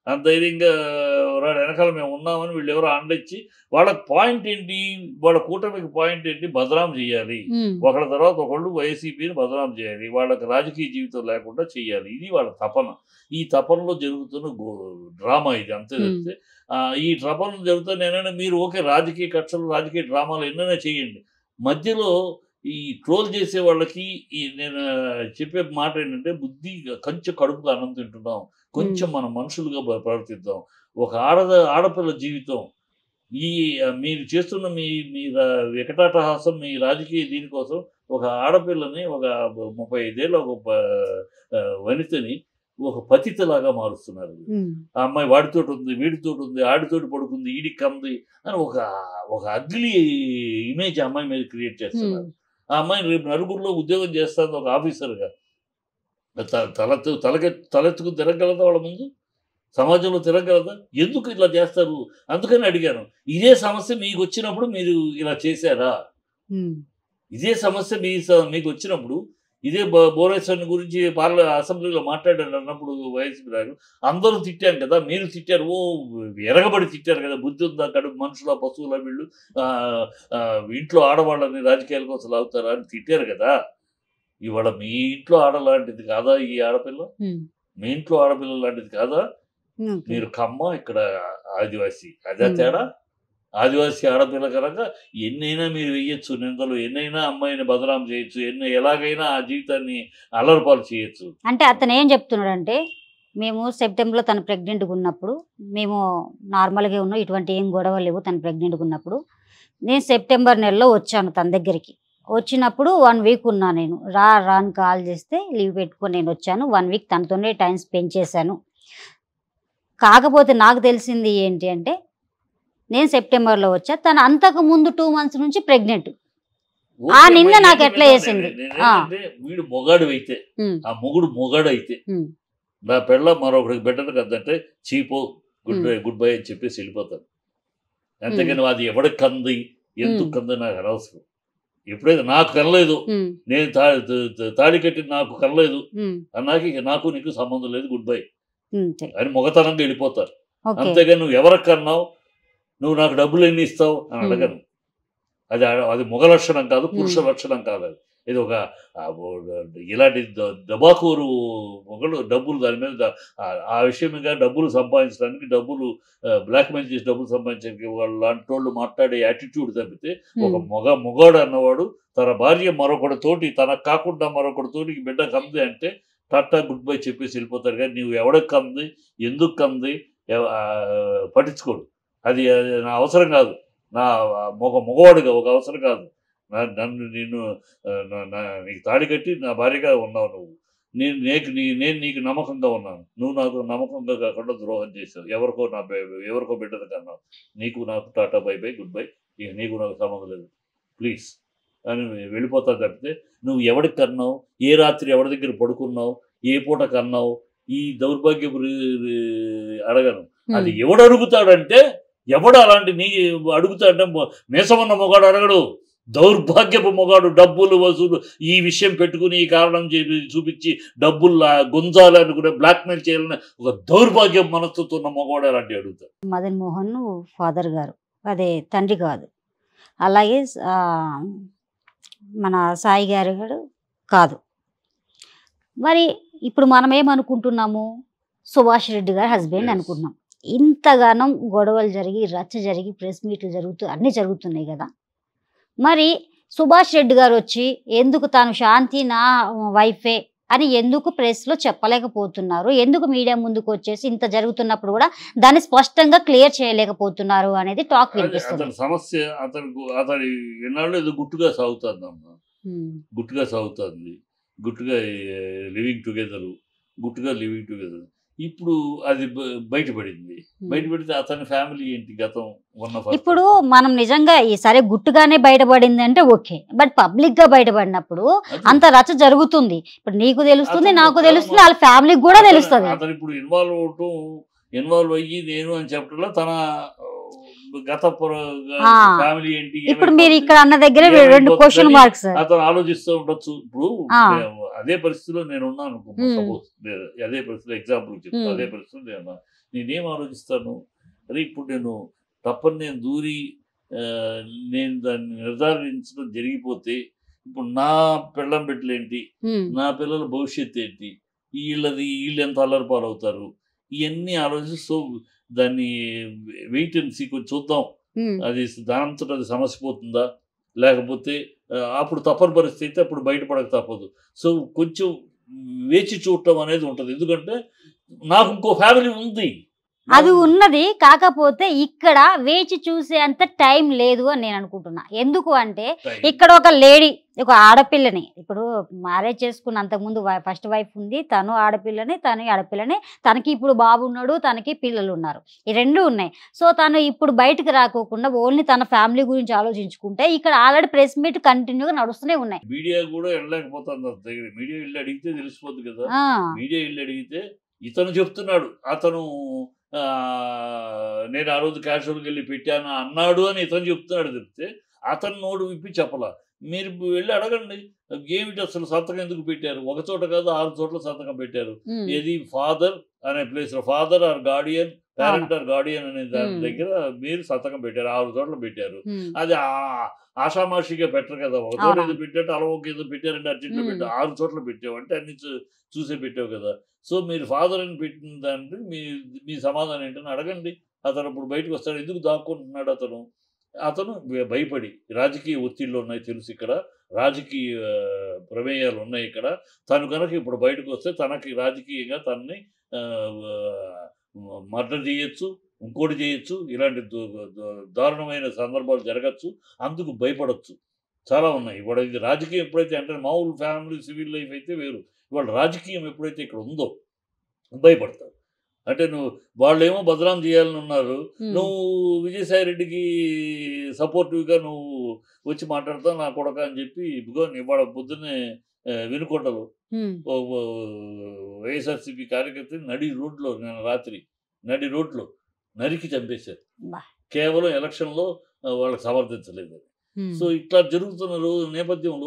అంత ధైర్యంగా రాడు వెనకాల మేము ఉన్నామని వీళ్ళు ఎవరో అండొచ్చి వాళ్ళ పాయింట్ ఏంటి వాళ్ళ కూటమికి పాయింట్ ఏంటి బదనాం చేయాలి ఉమ్, ఒకళ్ళ తర్వాత ఒకళ్ళు వైసీపీని బదనాం చేయాలి వాళ్ళకి రాజకీయ జీవితం లేకుండా చేయాలి ఇది వాళ్ళ తపన ఈ తపనలో జరుగుతున్న గో- డ్రామా ఇది అంతే Hmm. తప్పితే ఆ, ఈ తపన జరుగుతున్న ఏమైనా మీరు ఓకే రాజకీయ కక్షలు రాజకీయ డ్రామాలు ఎన్నైనా చేయండి మధ్యలో ఈ ట్రోల్ చేసే వాళ్ళకి ఈ నేను చెప్పే మాట ఏంటంటే బుద్ధి కొంచెం కడుపుకు అన్నం తింటున్నాం కొంచెం మనం మనుషులుగా ప్ర- ప్రవర్తిద్దాం ఒక ఆడద ఆడపిల్ల జీవితం ఈ ఆ, మీరు చేస్తున్న మీ మీ రా- వికటాటహాసం మీ రాజకీయ దీనికోసం ఒక ఆడపిల్లని ఒక ముప్పై ఐదేళ్ళ ఒక ప- ఆ, వనితని ఒక పతితలాగా మారుస్తున్నారు ఉమ్, ఆ అమ్మాయి వాడితోటి ఉంది వీడితోటి ఉంది ఆడితోటి పడుకుంది ఈడికి కంది అని ఒక ఒక అగ్లీ ఇమేజ్ ఆ అమ్మాయి మీద క్రియేట్ చేస్తున్నారు ఉమ్, ఆ అమ్మాయి రేపు నలుగురిలో ఉద్యోగం చేస్తుంది ఒక ఆఫీసర్గా త- తలెత్తు తలకె తలెత్తుకు తిరగలదా వాళ్ళ ముందు సమాజంలో తిరగలదా ఎందుకు ఇట్లా చేస్తారు అందుకని అడిగాను ఇదే సమస్య మీకు వచ్చినప్పుడు మీరు ఇలా చేశారా ఉమ్, ఇదే సమస్య మీ స- మీకు వచ్చినప్పుడు ఇదే బ- బోరేశ్వరుని గురించి పార్ల అసెంబ్లీలో మాట్లాడారు అన్నప్పుడు వైఎస్పీ గారు అందరూ తిట్టాం కదా మీరు తిట్టారు ఓ ఎరగబడి తిట్టారు కదా బుద్ధి ఉందా కడుపు మనుషుల పశువుల వీళ్ళు ఆ, ఆ, ఇంట్లో ఆడవాళ్ళని రాజకీయాల కోసం లాగుతారా అని తిట్టారు కదా ఇవాళ మీ ఇంట్లో ఆడలాంటిది కాదా ఈ ఆడపిల్ల ఉమ్, మీ ఇంట్లో ఆడపిల్ల లాంటిది కాదా ఉమ్, మీరు కమ్మ ఇక్కడ ఆదివాసి అదే Hmm. తేడా ఆదివాసి ఆడపిల్ల కనుక ఎన్నైనా మీరు వెయ్యొచ్చు నిందలు ఎన్నైనా అమ్మాయిని బదనాం చేయొచ్చు ఎన్ని ఎలాగైనా ఆ జీవితాన్ని అల్లరిపాలు చేయొచ్చు అంటే అతను ఏం చెప్తున్నాడంటే మేము సెప్టెంబర్లో తను ప్రెగ్నెంట్గా ఉన్నప్పుడు మేము నార్మల్గా ఉన్నాం ఇటువంటి ఏం గొడవలు లేవు తను ప్రెగ్నెంట్గా ఉన్నప్పుడు నేను సెప్టెంబర్ నెలలో వచ్చాను తన దగ్గరికి వచ్చినప్పుడు వన్ వీక్ ఉన్నా నేను రా రా అని కాల్ చేస్తే లీవ్ పెట్టుకొని నేను వచ్చాను వన్ వీక్ తనతోనే టైం స్పెండ్ చేశాను కాకపోతే నాకు తెలిసింది ఏంటి అంటే నేను సెప్టెంబర్లో వచ్చా తను అంతకు ముందు టూ మంత్స్ నుంచి ప్రెగ్నెంట్ ఆ ఓకే, నింద మరి నాకు ఏంటి ఎట్లా విన్నాను వేసింది? నేను. ఆ. నేనేంటంటే వీడు మొగాడు అయితే ఆ మొగుడు మొగాడు అయితే ఉమ్. నా పెళ్ళ మరొకరికి బిడ్డను కదంటే చీపో గుడ్ ఉమ్. బై గుడ్ బై అని చెప్పేసి వెళ్ళిపోతాను అంతేగాని అది ఎవడికి కంది ఎందుకు ఉమ్. కంది నాకు అనవసరం ఎప్పుడైతే నాకు కనలేదు నేను తా తా- తాళి కట్టి నాకు కనలేదు అన్నాక ఇక నాకు నీకు సంబంధం లేదు గుడ్ బై అని మొగతనంగా వెళ్ళిపోతారు ఓకే అంతేగాని నువ్వు ఎవరికి కన్నావు నువ్వు నాకు డబ్బులు ఎన్ని ఇస్తావు అని Hmm. అడగను అది ఆ- అది మొగ లక్షణం కాదు పురుష Hmm. లక్షణం కాదు అది ఇది ఒక ఆ, ఓ- ఇలాంటి ద- దబాకూరు మొగలు డబ్బులు దాని మీద ద- ఆ- ఆ విషయం మీద డబ్బులు సంపాదించడానికి డబ్బులు బ్లాక్మెయిల్ చేసి డబ్బులు సంపాదించడానికి వాళ్ళు లాంటి వాళ్ళు మాట్లాడే యాటిట్యూడ్ తప్పితే ఒక మొగ మొగాడు అన్నవాడు తన భార్య మరొకటితోటి తనకు కాకుండా మరొకటితోటి బిడ్డ కంది అంటే టాటా గుడ్ బై చెప్పేసి వెళ్ళిపోతారు కానీ నువ్వు ఎవడికి కంది ఎందుకు కంది ఎవ- ఆ, పట్టించుకోడు అది అది నా అవసరం కాదు నా మొగ మగవాడుగా ఒక అవసరం కాదు నా నన్ను నేను ఆ, నా- నా- నీకు తాడి కట్టి నా భార్యగా ఉన్నావు నువ్వు నేను నీకు నీ నేను నీకు నమ్మకంగా ఉన్నాను నువ్వు నాకు నమ్మకంగా కాకుండా ద్రోహం చేసావు ఎవరికో నా బె- ఎవరికో బిడ్డను కన్నావు నీకు నాకు టాటా బై బై గుడ్ బై ఇక నీకు నాకు సంబంధం లేదు ప్లీజ్ అని వెళ్ళిపోతా తప్పితే నువ్వు ఎవడికి కన్నావు ఏ రాత్రి ఎవరి దగ్గర పడుకున్నావు ఏ పూట కన్నావు ఈ దౌర్భాగ్యపు రి- రి- అడగను అది ఎవడు అడుగుతాడంటే ఎవడు అలాంటి నీ అడుగుతాడంటే మొ- మీసమన్న మొగాడు అడగడు దౌర్భాగ్యపు మొగాడు డబ్బులు వసూలు ఈ విషయం పెట్టుకుని ఈ కారణం చెప్పి చూపించి డబ్బులు లా- గుంజాలి అనుకునే బ్లాక్మెయిల్ చేయాలని ఒక దౌర్భాగ్యం మనస్సుతో ఉన్న మొగాడు అలాంటి అడుగుతాడు మదన్ మోహన్ ఫాదర్ గారు అదే తండ్రి కాదు అలాగే ఆ, మన సాయి గారు కూడా కాదు మరి ఇప్పుడు మనం ఏమనుకుంటున్నాము సుభాష్ రెడ్డి గారి హస్బెండ్ Yes. అనుకుంటున్నాం ఇంతగానం గొడవలు జరిగి రచ్చ జరిగి ప్రెస్ మీట్లు జరుగుతూ అన్నీ జరుగుతున్నాయి కదా మరి సుభాష్ రెడ్డి గారు వచ్చి ఎందుకు తాను శాంతి నా వైఫే అని ఎందుకు ప్రెస్లో చెప్పలేకపోతున్నారు ఎందుకు మీడియా ముందుకు వచ్చేసి ఇంత జరుగుతున్నప్పుడు కూడా దాన్ని స్పష్టంగా క్లియర్ చేయలేకపోతున్నారు అనేది టాక్ అదే వినిపిస్తుంది అతని సమస్య అతని గు- అతని ఎన్నాళ్ళు ఏదో గుట్టుగా సాగుతుంది అమ్మ ఉమ్, గుట్టుగా సాగుతుంది గుట్టుగా లివింగ్ టుగెదర్ గుట్టుగా లివింగ్ టుగెదర్ ఇప్పుడు అది బ- బయటపడింది ఉమ్. బయటపడితే అతని ఫ్యామిలీ ఏంటి గతం ఉన్న first- ఇప్పుడు మనం నిజంగా ఈ సరే గుట్టుగానే బయటపడింది అంటే ఓకే బట్ పబ్లిక్ గా బయటపడినప్పుడు అది అంత రచ్చ జరుగుతుంది ఇప్పుడు నీకు తెలుస్తుంది అతను నాకు చాలా తెలుస్తుంది వాళ్ళ ఫ్యామిలీకి కూడా అతను- తెలుస్తుంది అతను ఇప్పుడు ఇన్వాల్వ్ అవటం ఇన్వాల్వ్ అయ్యి నేను అని చెప్పడంలో తన ఆ, గత ఆ. ఫ్యామిలీ ఏంటి ఇప్పుడు ఏమైపోతుంది? మీరు ఇక్కడ అన్న దగ్గర ఏమైపోతుంది రెండు క్వశ్చన్ అని మార్క్స్ అతను ఆలోచిస్తూ ఉండొచ్చు ఇప్పుడు ఆ. మేము- అదే పరిస్థితిలో నేను ఉన్నాను అనుకున్నా Hmm. సపోజ్ అదే పరిస్థితిలో ఎగ్జాంపుల్ చెప్తా Hmm. అదే పరిస్థితిలో నేను ఉన్నా. నేనేం ఆలోచిస్తాను అరే ఇప్పుడు నేను తప్పని నేను దూరి ఆ, నేను దాన్ని నిర్ధారించడం జరిగిపోతే ఇప్పుడు నా పిల్లం బిడ్డలేంటి ఉమ్, నా పిల్లల భవిష్యత్తు ఏంటి వీళ్ళది వీళ్ళు ఎంత అల్లరి పాలవుతారు ఇవన్నీ ఆలోచిస్తూ దాన్ని వెయిట్ అండ్ సీ కొంచెం చూద్దాం ఉమ్, అది దానంతో అది సమస్య పోతుందా లేకపోతే ఆ, అప్పుడు తప్పని పరిస్థితి అయితే అప్పుడు బయటపడక తప్పదు సో కొంచెం వేచి చూడటం అనేది ఉంటుంది ఎందుకంటే నాకు ఇంకో ఫ్యామిలీ ఉంది అది ఉన్నది కాకపోతే ఇక్కడ వేచి చూసే అంత టైం లేదు అని నేను అనుకుంటున్నా ఎందుకు అంటే ఇక్కడ ఒక లేడీ ఒక ఆడపిల్లని ఇప్పుడు మ్యారేజ్ చేసుకున్న అంతకుముందు ఫస్ట్ వైఫ్ ఉంది తను ఆడపిల్లని తను ఆడపిల్లని తనకి ఇప్పుడు బాబు ఉన్నాడు తనకి పిల్లలు ఉన్నారు ఈ రెండు ఉన్నాయి సో తను ఇప్పుడు బయటకు రాకోకుండా ఓన్లీ తన ఫ్యామిలీ గురించి ఆలోచించుకుంటే ఇక్కడ ఆల్రెడీ ప్రెస్ మీట్ కంటిన్యూగా నడుస్తూనే ఉన్నాయి మీడియా కూడా వెళ్ళలేకపోతుంది అంత దగ్గర మీడియా వెళ్ళి అడిగితే తెలిసిపోద్ది కదా ఆ, మీడియా వెళ్ళి అడిగితే ఇతను చెప్తున్నాడు అతను ఆ, నేను ఆ రోజు క్యాషువల్కి వెళ్ళి పెట్టాను అన్నాడు అని ఇతను చెప్తున్నాడు చెప్తే అతను నోడు విప్పి చెప్పలా మీరు వెళ్ళి అడగండి ఏమిటి అసలు సంతకం ఎందుకు పెట్టారు ఒక చోట కాదు ఆరు చోట్ల సంతకం పెట్టారు ఉమ్, ఏది ఫాదర్ అనే ప్లేస్ లో father or guardian parent or guardian అనే దాని Hmm. దగ్గర మీరు సంతకం పెట్టారు ఆరు చోట్ల పెట్టారు ఉమ్, అది ఆ- ఆషామాషిగా పెట్టరు కదా ఒక చోట అవునా. ఏదో పెట్టారు అలవోకి ఏదో పెట్టారంటే అర్జెంట్లో Hmm. పెట్టారు ఆరు చోట్ల పెట్టావు అంటే అన్ని చూ- చూసే పెట్టావు కదా సో మీరు ఫాదర్ అని పెట్టిన దాంట్లో మీ మీ సమాధానం ఏంటని అడగండి అతను ఇప్పుడు బయటకు వస్తాడు ఎందుకు దాక్కుంటున్నాడు అతను అతను భ- భయపడి రాజకీయ ఒత్తిళ్ళు ఉన్నాయి తెలుసు ఇక్కడ రాజకీయ ఆ, ప్రమేయాలు ఉన్నాయి ఇక్కడ తను కనుక ఇప్పుడు బయటకు వస్తే తనకి రాజకీయంగా తనని మర్డర్ చేయొచ్చు ఇంకోటి చేయొచ్చు ఇలాంటి దు- దు- దారుణమైన సందర్భాలు జరగచ్చు అందుకు భయపడొచ్చు చాలా ఉన్నాయి ఇవాళ ఇది రాజకీయం ఎప్పుడైతే అంటే మామూలు ఫ్యామిలీ సివిల్ లైఫ్ అయితే వేరు ఇవాళ రాజకీయం ఎప్పుడైతే ఇక్కడ ఉందో భయపడతారు అంటే నువ్వు వాళ్ళేమో బదనాం చేయాలని ఉన్నారు ఉమ్, నువ్వు విజయసాయి రెడ్డికి సపోర్టివ్గా నువ్వు వచ్చి మాట్లాడతావు నా కొడక అని చెప్పి ఇదిగో ఇవాళ పొద్దున్నే ఆ, వినుకొండలో ఉమ్, ఓ ఓ వైఎస్ఆర్సీపీ కార్యకర్త నడి రోడ్లో నేను రాత్రి నడి రోడ్లో నరికి చంపేశారు బా. కేవలం ఎలక్షన్లో ఆ, వాళ్ళకి సమర్థించలేదు ఉమ్, సో ఇట్లా జరుగుతున్న రోజు నేపథ్యంలో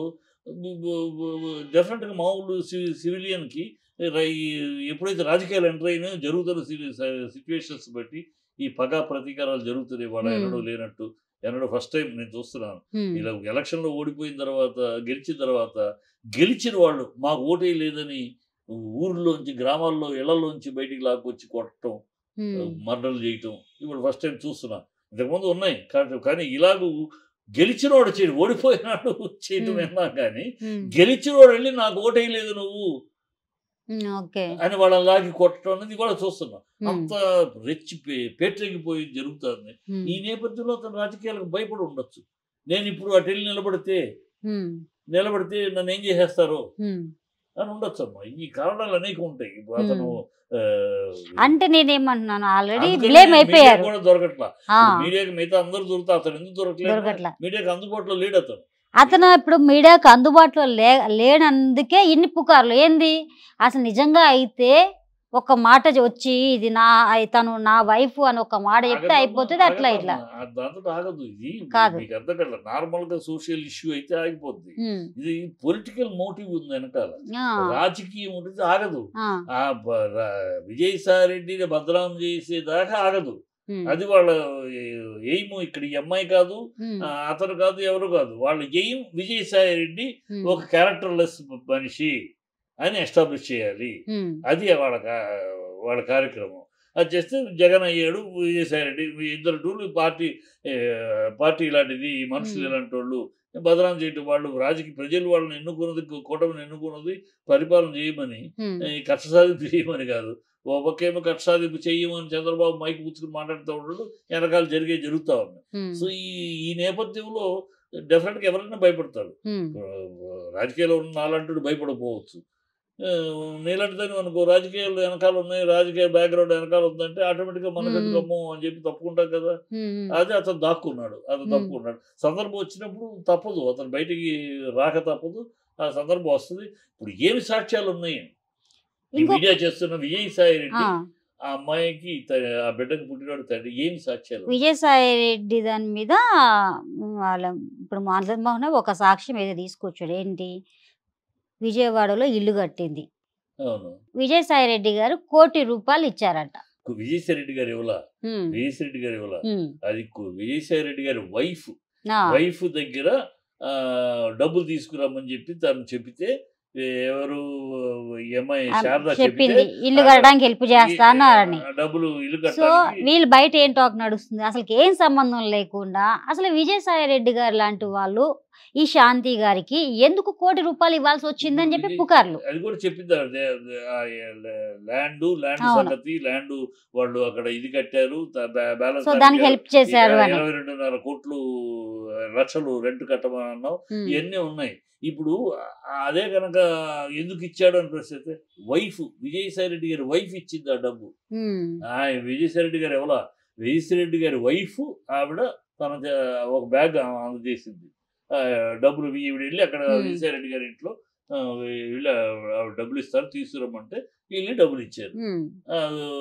డెఫినెట్గా మామూలు సి- సివిలియన్కి రై- ఎప్పుడైతే రాజకీయాలు ఎంటర్ అయినా జరుగుతున్న సిచ్యువేషన్స్ బట్టి ఈ పగ ప్రతీకారాలు జరుగుతున్నాయి వాళ్ళ Hmm. ఎన్నడూ లేనట్టు ఎన్నడూ ఫస్ట్ టైం నేను చూస్తున్నాను ఉమ్, ఇలా ఎలక్షన్లో ఓడిపోయిన తర్వాత గెలిచిన తర్వాత గెలిచిన వాళ్ళు మాకు ఓటే లేదని ఊర్లోంచి గ్రామాల్లో ఇళ్లలోంచి బయటికి లాక్కొచ్చి కొట్టడం ఉమ్, మర్డర్లు చేయటం ఇప్పుడు ఫస్ట్ టైం చూస్తున్నా ఇంతకుముందు ఉన్నాయి కానీ కానీ ఇలాగ గెలిచిన వాడు చేయడు ఓడిపోయినాడు చేయటం Hmm. విన్నా కానీ ఉమ్, గెలిచిన వాడు వెళ్ళి నాకు ఓటేయలేదు నువ్వు ఉమ్, ఓకే అని వాళ్ళని లాగి కొట్టడం అనేది కూడా చూస్తున్నాం ఉమ్, అంత రెచ్చి పే- పేటరెగిపోయి జరుగుతుంది ఉమ్, ఈ నేపథ్యంలో అతను రాజకీయాలకు భయపడి ఉండొచ్చు నేను ఇప్పుడు అటు వెళ్ళి నిలబడితే ఉమ్, నిలబడితే నన్ను ఏం చేసేస్తారో ఉమ్. అని ఉండొచ్చు అమ్మా ఈ కారణాలు అనేక ఉంటాయి ఇప్పుడు అతను ఆ, అంటే నేనేమంటున్నాను ఆల్రెడీ అందుకని బ్లేమ్ మీడియా అయిపోయారు కూడా దొరకట్లా ఆ, ఇప్పుడు మీడియాకి మిగతా అందరూ దొరుకుతా అతను ఎందుకు దొరకలేదు దొరకట్లా మీడియాకి అందుబాటులో లేడు అతను అతను ఇప్పుడు మీడియాకు అందుబాటులో లే లేనందుకే ఇన్ని పుకార్లు ఏంది అసలు నిజంగా అయితే ఒక మాట చె- వచ్చి ఇది నా అయి- తను నా వైఫ్ అని ఒక మాట చెప్తే ఆగదమ్మా, అయిపోతుంది అట్లా ఇట్లా ఆగదమ్మా. ఆ దాంతో ఆగదు ఇది కాదు. మీకు అర్థం కదా నార్మల్ గా సోషల్ ఇష్యూ అయితే ఆగిపోద్ది ఉమ్, ఇది పొలిటికల్ మోటివ్ ఉంది వెనకాల ఆ, రాజకీయం ఉంటుంది ఆగదు ఆ, ఆ బ- రా- విజయసాయి రెడ్డిని బదనాం చేసేదాకా ఆగదు ఉమ్, అది వాళ్ళ ఎయిమ్ ఇక్కడ ఈ అమ్మాయి కాదు ఉమ్, ఆ, అతను కాదు ఎవరు కాదు వాళ్ళ ఎయిమ్ విజయసాయి రెడ్డి ఉమ్, ఒక క్యారెక్టర్లెస్ మనిషి అని ఎస్టాబ్లిష్ చేయాలి ఉమ్, అది వాళ్ళ కా- వాళ్ళ కార్యక్రమం అది చేస్తే జగన్ అయ్యాడు విజయసాయి రెడ్డి ఈ ఇద్దరు టూర్లు పార్టీ ఏ, పార్టీ ఇలాంటిది ఈ మనుషులు Hmm. ఇలాంటి వాళ్ళు బదనాం చేయటం వాళ్ళు రాజకీయ ప్రజలు వాళ్ళని ఎన్నుకున్నది కూటమిని ఎన్నుకున్నది పరిపాలన చేయమని ఉమ్, ఈ కక్ష సాధింపు చేయమని కాదు ఓ పక్కేమో కక్ష సాధింపు చెయ్యమని చంద్రబాబు మైక్ పుచ్చుకుని మాట్లాడుతూ ఉండడు వెనకాల జరిగే జరుగుతూ ఉన్నాయి ఉమ్, సో ఈ ఈ నేపథ్యంలో డెఫినెట్గా ఎవరైనా భయపడతారు ఉమ్, రాజకీయాల్లో ఉన్న నాలంటూ భయపడకపోవచ్చు ఆ, నీలాంటిదని అనుకో రాజకీయాలు వెనకాల ఉన్నాయి రాజకీయ బ్యాక్గ్రౌండ్ వెనకాల ఉందంటే ఆటోమేటిక్గా మనకంటే మ్మ్. గమ్ము అని చెప్పి తప్పుకుంటాం కదా ఉమ్, అదే అతను దాక్కున్నాడు అతను మ్మ్. తప్పుకున్నాడు సందర్భం వచ్చినప్పుడు తప్పదు అతను బయటికి రాక తప్పదు ఆ సందర్భం వస్తుంది ఇప్పుడు ఏమి సాక్ష్యాలు ఉన్నాయి ఈ ఇంకో మీడియా చేస్తున్న విజయసాయి ఆ, రెడ్డి ఆ అమ్మాయికి త- ఆ బిడ్డకు పుట్టినాడు తండ్రి ఏమి సాక్ష్యాలు విజయసాయి రెడ్డి దాని మీద ఉమ్, వాళ్ళ ఇప్పుడు మానవ మోహన్ ఒక సాక్ష్యం ఏదో తీసుకొచ్చాడు ఏంటి విజయవాడలో ఇల్లు కట్టింది అవును విజయసాయి రెడ్డి గారు కోటి రూపాయలు ఇచ్చారట విజయసాయి రెడ్డి గారు ఇవ్వలా ఉమ్, విజయసాయి రెడ్డి గారు ఇవ్వలా ఉమ్, అది కు- విజయసాయి రెడ్డి గారి వైఫ్ ఆ, వైఫ్ దగ్గర ఆ, డబ్బులు తీసుకురమ్మని చెప్పి తను చెబితే ఎవరు ఈ అమ్మాయి ఆ, శారద చెప్పింది చెబితే ఇల్లు ఆ, కట్టడానికి హెల్ప్ చేస్తా అన్నారని ఆ డబ్బులు ఇల్లు సో కట్టడానికి వీళ్ళు బయట ఏం టాక్ నడుస్తుంది అసలు ఏం సంబంధం లేకుండా అసలు విజయసాయి రెడ్డి గారు లాంటి వాళ్ళు ఈ శాంతి గారికి ఎందుకు కోటి రూపాయలు ఇవ్వాల్సి వచ్చిందని చెప్పి విజయ్- పుకార్లు అది కూడా చెప్పిందారు ల్యాండ్ ల్యాండ్ అవును. సంగతి ల్యాండ్ వాళ్ళు అక్కడ ఇది కట్టారు త- బ్యా- బ్యాలెన్స్ సో దానికి అడిగారు. హెల్ప్ చేశారు అని ఇరవై రెండున్నర కోట్లు లక్షలు రెంట్ కట్టమని అన్నావు ఉమ్, ఇవన్నీ ఉన్నాయి ఇప్పుడు ఆ- అదే కనుక ఎందుకు ఇచ్చాడు అని ప్రశ్న వైఫ్ విజయసాయి రెడ్డి గారి వైఫ్ ఇచ్చింది ఆ డబ్బు ఉమ్, ఆయన విజయసాయి రెడ్డి గారు ఎవరా విజయసాయి రెడ్డి గారి వైఫ్ ఆవిడ తన చే- ఒక బ్యాగ్ అందజేసింది ఆ, డబ్బులు ఈవిడ వెళ్ళి అక్కడ Hmm. విజయసాయి రెడ్డి గారి ఇంట్లో ఆ, వీళ్ళు ఆవిడ డబ్బులు ఇస్తారు తీసుకురమ్మంటే వీళ్ళు డబ్బులు ఇచ్చారు ఉమ్, ఆ,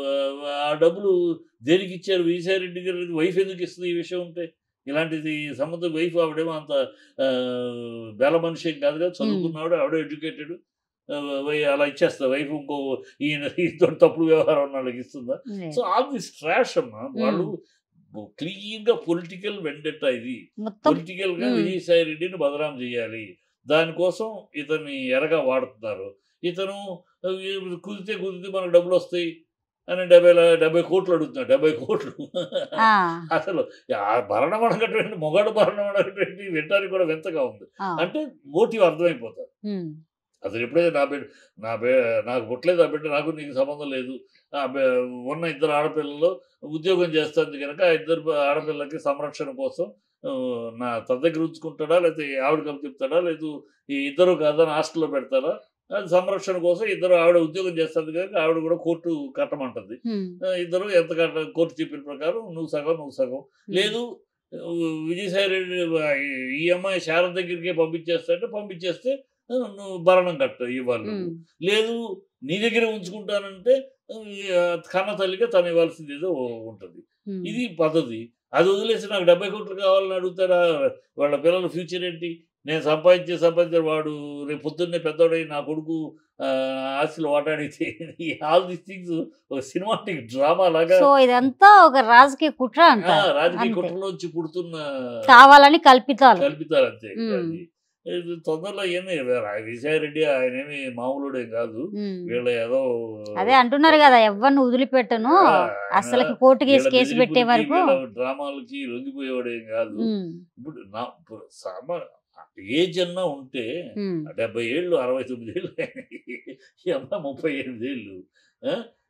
ఆ డబ్బులు దేనికి ఇచ్చారు విజయసాయి రెడ్డి గారి వైఫ్ ఎందుకు ఇస్తుంది ఈ విషయం ఉంటే ఇలాంటిది సంబంధం వైఫ్ ఆవిడేమో అంత ఆ, బేల మనిషి ఏం కాదు కదా చదువుకున్నాడు ఆవిడ ఎడ్యుకేటెడ్ అలా ఇచ్చేస్తా వైఫ్ ఇంకో ఈయన ఈతో తప్పుడు వ్యవహారం ఉన్న వాళ్ళకి ఇస్తుందా లేదు. సో ఆల్ దిస్ ట్రాష్ అమ్మా వాళ్ళు క్లీన్ గా పొలిటికల్ వెండెట్ట ఇది మొత్తం పొలిటికల్ గా మ్మ్. విజయసాయి రెడ్డిని బదనాం చేయాలి దానికోసం ఇతన్ని ఎరగా వాడుతున్నారు ఇతను ఆ, కుదిరితే కుదిరితే మనకు డబ్బులు వస్తాయి అని డెబ్బై ల- డెబ్బై కోట్లు అడుగుతున్నాడు డెబ్బై కోట్లు ఆ, అసలు ఆ భరణం అడగటువంటి మొగాడు భరణం అడగటువంటి వినడానికి కూడా వింతగా ఉంది ఆ, అంటే మోటివ్ అర్థమైపోతుంది ఉమ్, అసలు ఎప్పుడైతే నా బిడ్డ నా బే నాకు పుట్టలేదు ఆ బిడ్డ నాకు నీకు సంబంధం లేదు ఆ బె- ఉన్న ఇద్దరు ఆడపిల్లలు ఉద్యోగం చేస్తుంది కనుక ఆ ఇద్దరు ఆడపిల్లలకి సంరక్షణ కోసం ఆ, నా తన దగ్గర ఉంచుకుంటాడా లేకపోతే ఆవిడ కప్పు చెప్తాడా లేదు ఈ ఇద్దరు కాదని హాస్టల్లో పెడతారా అది సంరక్షణ కోసం ఇద్దరు ఆవిడ ఉద్యోగం చేస్తుంది కనుక ఆవిడ కూడా కోర్టు కట్టమంటుంది ఉమ్, ఆ, ఇద్దరు ఎంత కట్ట కోర్టు చెప్పిన ప్రకారం నువ్వు సగం నువ్వు సగం లేదు ఆ, విజయసాయి రెడ్డి ఆ, ఈ అమ్మాయి శారద దగ్గరికే పంపించేస్తా అంటే పంపించేస్తే ఆ, నువ్వు భరణం కట్ట ఇవ్వాలి ఉమ్, నువ్వు. లేదు నీ దగ్గర ఉంచుకుంటానంటే ఆ, కన్న తల్లిగా తను ఇవ్వాల్సింది ఏదో ఉంటుంది ఉమ్, ఇది పద్ధతి అది వదిలేసి నాకు డెబ్బై కోట్లు కావాలని అడుగుతారా వాళ్ళ పిల్లల ఫ్యూచర్ ఏంటి నేను సంపాదించే సంపాదించే వాడు రేపు పొద్దున్నే పెద్దోడై నా కొడుకు ఆ, ఆస్తిలో వాటాడితే ఆల్ దిస్ థింగ్స్ ఒక సినిమాటిక్ డ్రామా లాగా సో ఇదంతా ఒక రాజకీయ కుట్ర ఆ, అంట రాజకీయ అంతే. కుట్రలోంచి పుడుతున్న కావాలని కల్పితాలు కల్పితారు అంతే మ్మ్. అది ఇది తొందరలో ఏమి విజయసాయి రెడ్డి ఆయన ఏమి మామూలుడేం కాదు ఉమ్. వీళ్ళ ఏదో అదే అంటున్నారు కదా ఎవరిని వదిలిపెట్టను ఆ, అసలుకి కోర్టు కేసు వీళ్ళ కేసు పెట్టే బెదిరింపులకి, వరకు వీళ్ళ డ్రామాలకి లొంగిపోయేవాడేం కాదు ఉమ్, ఇప్పుడు నా ఇప్పుడు సామా ఏజ్ అన్నా ఉంటే ఉమ్, డెబ్బై ఏళ్ళు అరవై తొమ్మిది ఏళ్ళు ఈ అమ్మాయి ముప్పై ఎనిమిది ఏళ్ళు ఆ?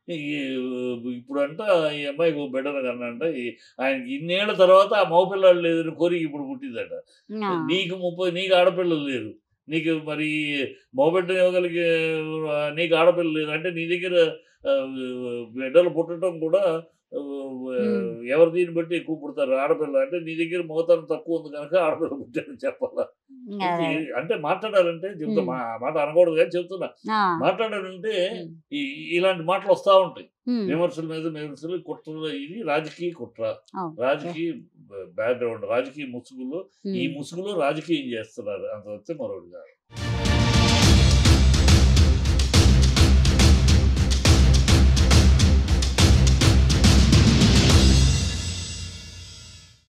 ఈ- ఇప్పుడు అంట ఈ అమ్మాయికి ఓ బిడ్డను కన్నంట ఈ- ఆయనకి ఇన్నేళ్ల తర్వాత ఆ మగపిల్లాడు లేదని కోరిక ఇప్పుడు పుట్టిందట ఆ, నీకు ముప్పై నీకు ఆడపిల్లలు లేరు నీకు మరి మగబిడ్డ ఇవ్వగలిగే ఆ, నీకు ఆడపిల్లలు లేరు అంటే నీ దగ్గర ఆ, బిడ్డలు పుట్టడం కూడా ఆ, ఎవరు దీన్ని బట్టి ఎక్కువ పుడతారు ఆడపిల్ల అంటే నీ దగ్గర మోతాను తక్కువ ఉంది కనుక ఆడపిల్ల పుట్టారని చెప్పాలా అదే. అంటే మాట్లాడాలంటే చెప్తా ఉమ్. మా మాట అనకూడదు కానీ చెప్తున్నా ఆ, మాట్లాడాలంటే ఉమ్. ఈ ఇలాంటి మాటలు వస్తూ ఉంటాయి ఉమ్, విమర్శల మీద విమర్శలు కుట్రలు ఇది రాజకీయ కుట్ర అవును. రాజకీయ బ్యాక్గ్రౌండ్ రాజకీయ ముసుగులో ఈ ఉమ్. ముసుగులో రాజకీయం చేస్తున్నారు అంత వస్తే మరొకటి కాదు